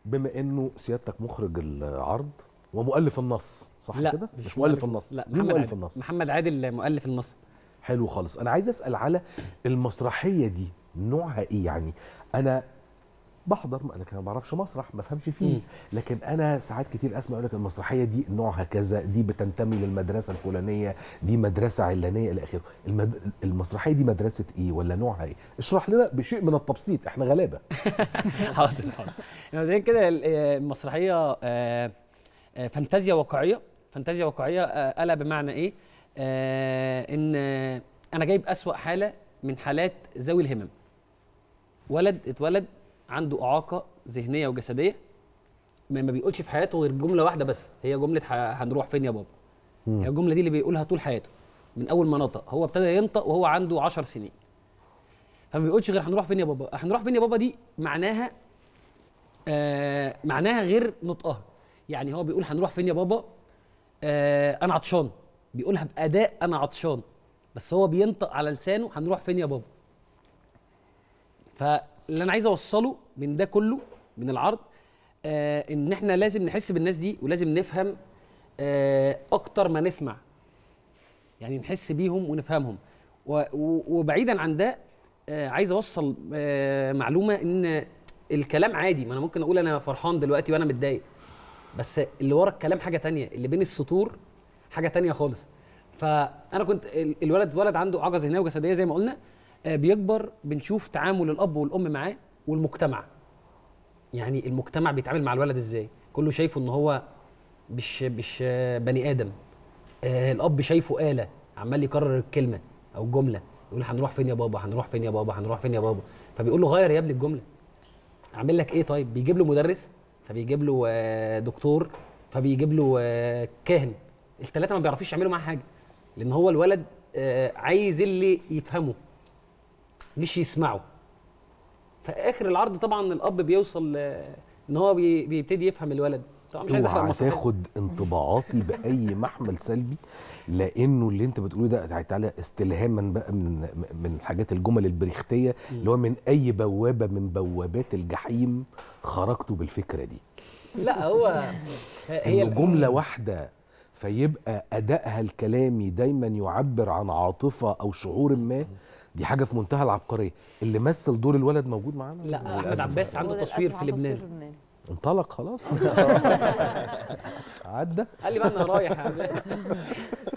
بما انه سيادتك مخرج العرض ومؤلف النص صح لا كده مش مؤلف النص لا مين محمد مؤلف عادل. النص محمد عادل مؤلف النص حلو خالص انا عايز اسال على المسرحيه دي نوعها ايه يعني انا بحضر انا كمان ما بعرفش مسرح ما فهمش فيه مم. لكن انا ساعات كتير اسمع يقول لك المسرحيه دي نوعها كذا دي بتنتمي للمدرسه الفلانيه دي مدرسه علانيه الى اخره المد... المسرحيه دي مدرسه ايه ولا نوعها ايه اشرح لنا بشيء من التبسيط احنا غلابه حاضر حاضر مبدئيا كده ال- آه، المسرحيه آه، آه، فانتازيا واقعيه فانتازيا واقعيه آه، الا بمعنى ايه آه، ان آه، انا جايب اسوا حاله من حالات ذوي الهمم ولد اتولد عنده اعاقه ذهنيه وجسديه ما ما بيقولش في حياته غير جمله واحده بس هي جمله ح- هنروح فين يا بابا هي الجمله دي اللي بيقولها طول حياته من اول ما نطق هو ابتدى ينطق وهو عنده 10 سنين فما بيقولش غير هنروح فين يا بابا هنروح فين يا بابا دي معناها آه معناها غير نطقها يعني هو بيقول هنروح فين يا بابا آه انا عطشان بيقولها باداء انا عطشان بس هو بينطق على لسانه هنروح فين يا بابا فاللي انا عايز اوصله من ده كله من العرض آه ان احنا لازم نحس بالناس دي ولازم نفهم آه اكتر ما نسمع يعني نحس بيهم ونفهمهم و- و- وبعيدا عن ده آه عايز اوصل آه معلومه ان الكلام عادي ما انا ممكن اقول انا فرحان دلوقتي وانا متضايق بس اللي ورا الكلام حاجه تانية اللي بين السطور حاجه تانية خالص فانا كنت ال- الولد ولد عنده اعاقه ذهنيه وجسديه زي ما قلنا آه بيكبر بنشوف تعامل الاب والام معاه والمجتمع يعني المجتمع بيتعامل مع الولد ازاي كله شايفه ان هو مش مش آه، بني ادم آه الاب شايفه آلة عمال يكرر الكلمة أو الجملة يقول هنروح فين يا بابا هنروح فين يا بابا هنروح فين يا بابا فبيقول له غير يا ابني الجملة أعمل لك إيه طيب بيجيب له مدرس فبيجيب له آه دكتور فبيجيب له آه كاهن الثلاثة ما بيعرفوش يعملوا معاه حاجة لأن هو الولد آه عايز اللي يفهمه مش يسمعه في آخر العرض طبعا الأب بيوصل آه إن هو بي- بيبتدي يفهم الولد طبعا مش عايز أحرق اوعى المسرحية. تاخد انطباعاتي باي محمل سلبي لانه اللي انت بتقوله ده تعالى استلهاما بقى من من الحاجات الجمل البريختيه اللي هو من اي بوابه من بوابات الجحيم خرجتوا بالفكره دي لا هو هي انه جمله واحده فيبقى ادائها الكلامي دايما يعبر عن عاطفه او شعور ما دي حاجه في منتهى العبقريه اللي مثل دور الولد موجود معانا لا احمد للأسف. عباس عنده وللأسف تصوير في عنده لبنان تصوير في لبنان انطلق خلاص عدى قال لي بقى انا رايح يا عباس